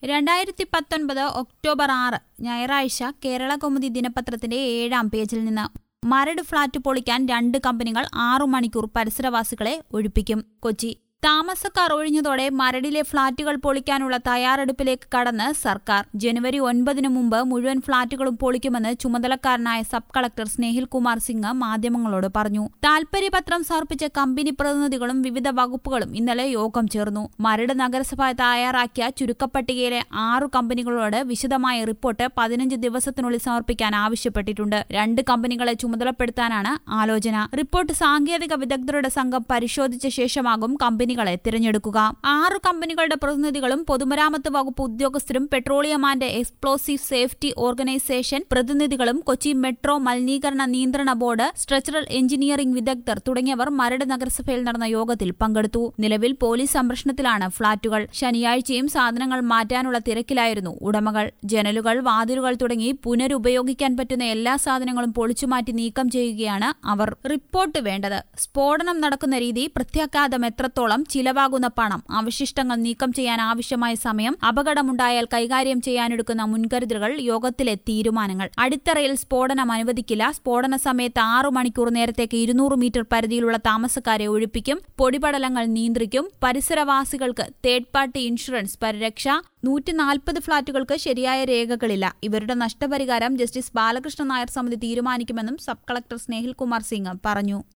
രണ്ടായിരത്തി പത്തൊൻപത് ഒക്ടോബർ ആറ് ഞായറാഴ്ച കേരള കൗമുദി ദിനപത്രത്തിന്റെ ഏഴാം പേജിൽ നിന്ന് മരട് ഫ്ളാറ്റ് പൊളിക്കാൻ രണ്ട് കമ്പനികൾ ആറു മണിക്കൂർ പരിസരവാസികളെ ഒഴിപ്പിക്കും കൊച്ചി താമസക്കാർ ഒഴിഞ്ഞതോടെ മരടിലെ ഫ്ളാറ്റുകൾ പൊളിക്കാനുള്ള തയ്യാറെടുപ്പിലേക്ക് കടന്ന് സർക്കാർ ജനുവരി ഒൻപതിനു മുമ്പ് മുഴുവൻ ഫ്ളാറ്റുകളും പൊളിക്കുമെന്ന് ചുമതലക്കാരനായ സബ് കളക്ടർ സ്നേഹിൽ കുമാർ സിംഗ് മാധ്യമങ്ങളോട് പറഞ്ഞു താൽപര്യപത്രം സമർപ്പിച്ച കമ്പനി പ്രതിനിധികളും വിവിധ വകുപ്പുകളും ഇന്നലെ യോഗം ചേർന്നു മരട് നഗരസഭ തയ്യാറാക്കിയ ചുരുക്കപ്പട്ടികയിലെ ആറു കമ്പനികളോട് വിശദമായ റിപ്പോർട്ട് പതിനഞ്ച് ദിവസത്തിനുള്ളിൽ സമർപ്പിക്കാൻ ആവശ്യപ്പെട്ടിട്ടുണ്ട് രണ്ട് കമ്പനികളെ ചുമതലപ്പെടുത്താനാണ് ആലോചന റിപ്പോർട്ട് സാങ്കേതിക വിദഗ്ധരുടെ സംഘം പരിശോധിച്ച ശേഷമാകും കമ്പനികളെ തിരഞ്ഞെടുക്കുക ആറു കമ്പനികളുടെ പ്രതിനിധികളും പൊതുമരാമത്ത് വകുപ്പ് ഉദ്യോഗസ്ഥരും petroleum and explosive safety organisation പ്രതിനിധികളും കൊച്ചി മെട്രോ മലിനീകരണ നിയന്ത്രണ ബോർഡ് സ്ട്രക്ചറൽ എഞ്ചിനീയറിംഗ് വിദഗ്ധർ തുടങ്ങിയവർ മരട് നഗരസഭയിൽ നടന്ന യോഗത്തിൽ പങ്കെടുത്തു നിലവിൽ പോലീസ് സംരക്ഷണത്തിലാണ് ഫ്ളാറ്റുകൾ ശനിയാഴ്ചയും സാധനങ്ങൾ മാറ്റാനുള്ള തിരക്കിലായിരുന്നു ഉടമകൾ ജനലുകൾ വാതിലുകൾ തുടങ്ങി പുനരുപയോഗിക്കാൻ പറ്റുന്ന എല്ലാ സാധനങ്ങളും പൊളിച്ചുമാറ്റി നീക്കം ചെയ്യുകയാണ് അവർ റിപ്പോർട്ട് വേണ്ടത് സ്ഫോടനം നടക്കുന്ന രീതി പ്രത്യാഘാതം എത്രത്തോളം ചിലവാകുന്ന പണം അവശിഷ്ടങ്ങൾ നീക്കം ചെയ്യാൻ ആവശ്യമായ സമയം അപകടമുണ്ടായാൽ കൈകാര്യം ചെയ്യാനെടുക്കുന്ന മുൻകരുതലുകൾ യോഗത്തിലെ തീരുമാനങ്ങൾ അടിത്തറയിൽ സ്ഫോടനം അനുവദിക്കില്ല സ്ഫോടന സമയത്ത് ആറു മണിക്കൂർ നേരത്തേക്ക് ഇരുന്നൂറ് മീറ്റർ പരിധിയിലുള്ള താമസക്കാരെ ഒഴിപ്പിക്കും പൊടിപടലങ്ങൾ നിയന്ത്രിക്കും പരിസരവാസികൾക്ക് തേർഡ് പാർട്ടി ഇൻഷുറൻസ് പരിരക്ഷ നൂറ്റി നാൽപ്പത് ഫ്ളാറ്റുകൾക്ക് ശരിയായ രേഖകളില്ല ഇവരുടെ നഷ്ടപരിഹാരം ജസ്റ്റിസ് ബാലകൃഷ്ണൻ നായർ സമിതി തീരുമാനിക്കുമെന്നും സബ് കളക്ടർ സ്നേഹിൽ കുമാർ സിംഗ് പറഞ്ഞു